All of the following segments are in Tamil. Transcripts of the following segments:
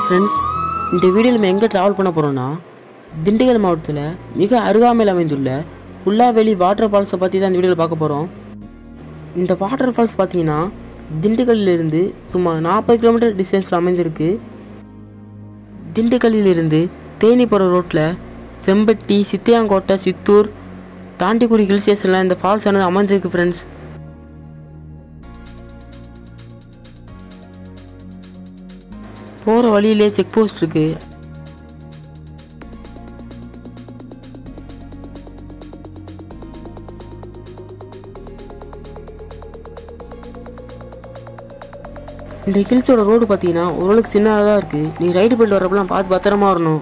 ஃப்ரெண்ட்ஸ் இந்த வீடியோவில் நம்ம எங்கே ட்ராவல் பண்ண போகிறோம்னா திண்டுக்கல் மாவட்டத்தில் மிக அருகாமையில் அமைந்துள்ள புல்லாவெளி வாட்டர் ஃபால்ஸை பற்றி தான் இந்த வீடியோவில் பார்க்க போகிறோம் இந்த வாட்டர் ஃபால்ஸ் பார்த்தீங்கன்னா திண்டுக்கல்லிருந்து சுமார் நாற்பது கிலோமீட்டர் டிஸ்டன்ஸில் அமைந்திருக்கு திண்டுக்கல்லிலிருந்து தேனி போகிற ரோட்டில் செம்பட்டி சித்தியாங்கோட்டை சித்தூர் தாண்டிக்குடி ஹில் ஸ்டேஷனில் இந்த ஃபால்ஸ் ஆனது அமைஞ்சிருக்கு ஃப்ரெண்ட்ஸ் போகிற வழியிலே செக் போஸ்ட் இருக்கு இந்த ஹில்ஸோட ரோடு பார்த்தீங்கன்னா ஓரளவுக்கு சின்னதாக தான் இருக்குது நீ ரைடு பண்ணிட்டு வரப்பெல்லாம் பார்த்து பத்திரமா வரணும்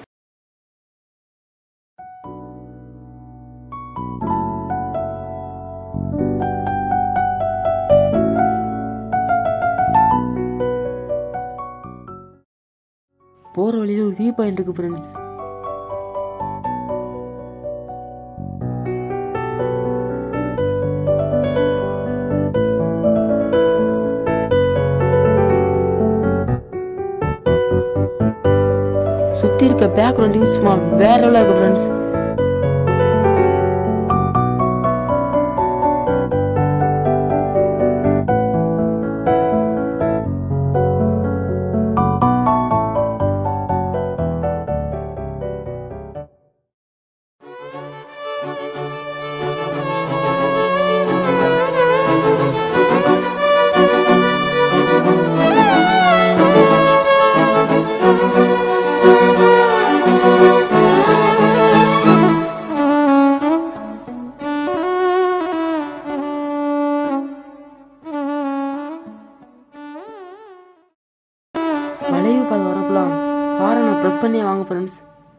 போகிற வழியில ஒரு வியூ பாயிண்ட் இருக்கு ஃப்ரெண்ட்ஸ் சுற்றி இருக்க பேக்ரவுண்ட் சும்மா வேற லெவலாக இருக்கு ஃப்ரெண்ட்ஸ் வளைவு பாதை வரப்பலாம் காரை நான் ப்ரெஸ் பண்ணி வாங்க ஃப்ரெண்ட்ஸ்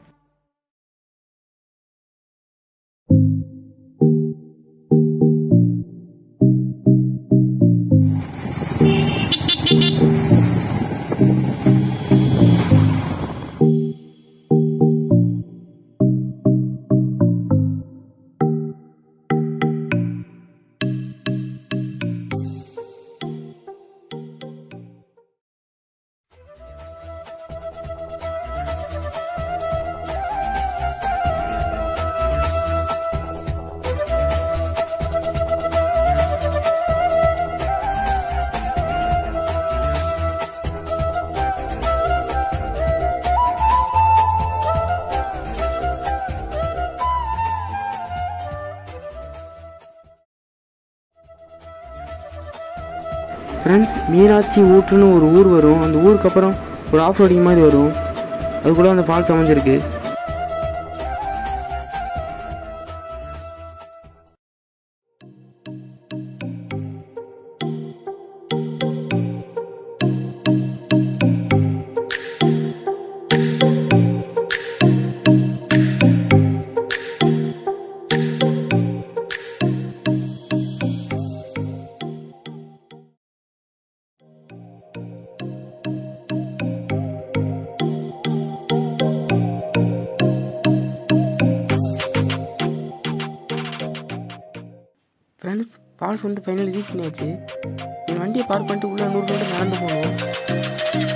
ஃப்ரெண்ட்ஸ் மீனாட்சி ஊற்றுன்னு ஒரு ஊர் வரும் அந்த ஊருக்கு அப்புறம் ஒரு ஆஃப் ரோடிங் மாதிரி வரும் அதுக்குள்ளே அந்த ஃபால்ஸ் அமைஞ்சிருக்கு ஃப்ரெண்ட்ஸ் ஃபால்ஸ் வந்து ஃபைனல் ரீச் பண்ணியாச்சு என் வண்டியை பார்க் பண்ணிட்டு உள்ளே நூறு மீட்டர் நடந்து போகணும்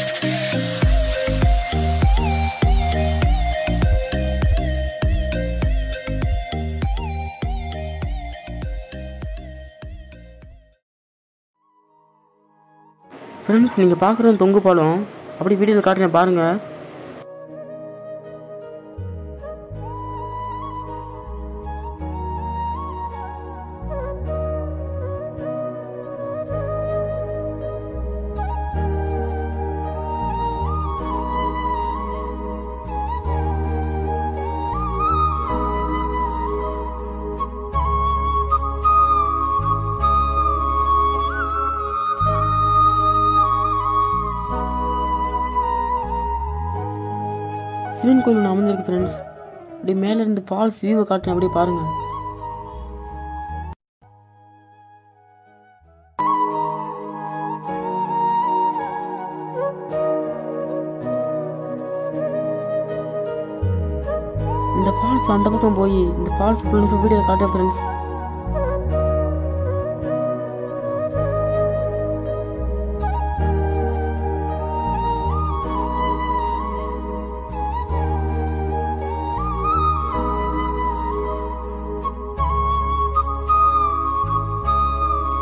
ஃப்ரெண்ட்ஸ் நீங்கள் பார்க்குறது தொங்கு பாலம் அப்படி வீடியோவில் காட்டுறேன் பாருங்கள் சிவன் கோயில் ஒன்று அமர்ந்திருக்கு ஃப்ரெண்ட்ஸ் அப்படியே மேலே இருந்து ஃபால்ஸ் வியூவை காட்டுறேன் அப்படியே பாருங்கள் இந்த ஃபால்ஸ் அந்த பக்கம் போய் இந்த ஃபால்ஸ் ஃபுல் வீடியோ காட்டுறேன் ஃப்ரெண்ட்ஸ்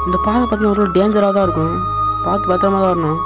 இந்த பாதை பார்த்தீங்கன்னா ஒரு டேஞ்சராக தான் இருக்கும் பார்த்து பத்திரமா தான் வரணும்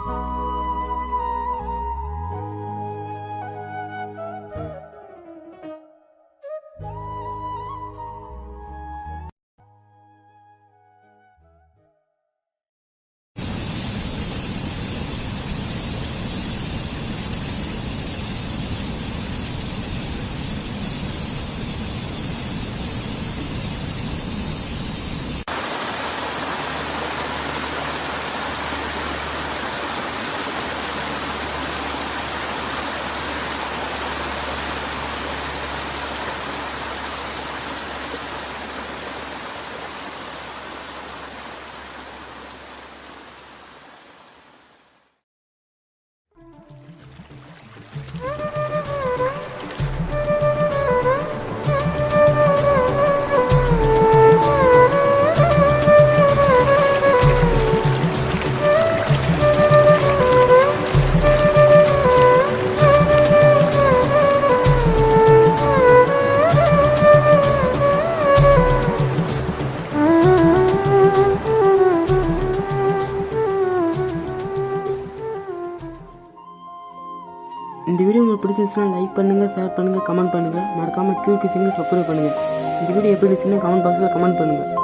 இந்த வீடியோ உங்களுக்கு பிடிச்சிருந்துச்சுன்னா லைக் பண்ணுங்கள் ஷேர் பண்ணுங்கள் கமெண்ட் பண்ணுங்கள் மறக்காமல் கியூக்கு சிங்கிள் சப்ஸ்கிரைப் பண்ணுங்கள் இந்த வீடியோ எப்படி இருந்துச்சுன்னா கமெண்ட் பாக்ஸில் கமெண்ட் பண்ணுங்கள்